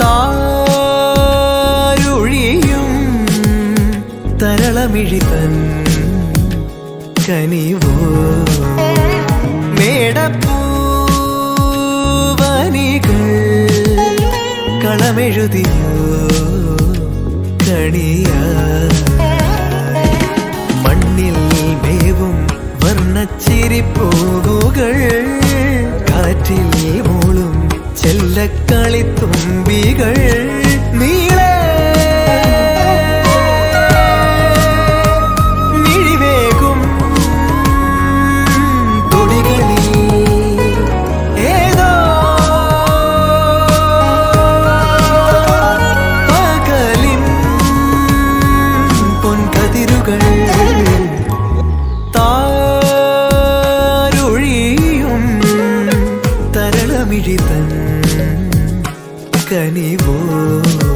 താരൊഴിയും തരളമിഴിതൻ കനിവോ മേടപ്പൂവനികൾ കളമെഴുതിയോ കണിയാ മണ്ണിൽ മേവും വർണ്ണച്ചിരിപ്പൂവുകൾ കാറ്റിൽ മൂളും ചെല്ലക്കളിത്തുമ്പികൾ നീളെ മിഴിവേകും തുടികളിൽ ഏതോ പകലിൻ പൊൻകതിരുകൾ താരൊഴിയും തരളമിഴിതൻ കനിവോ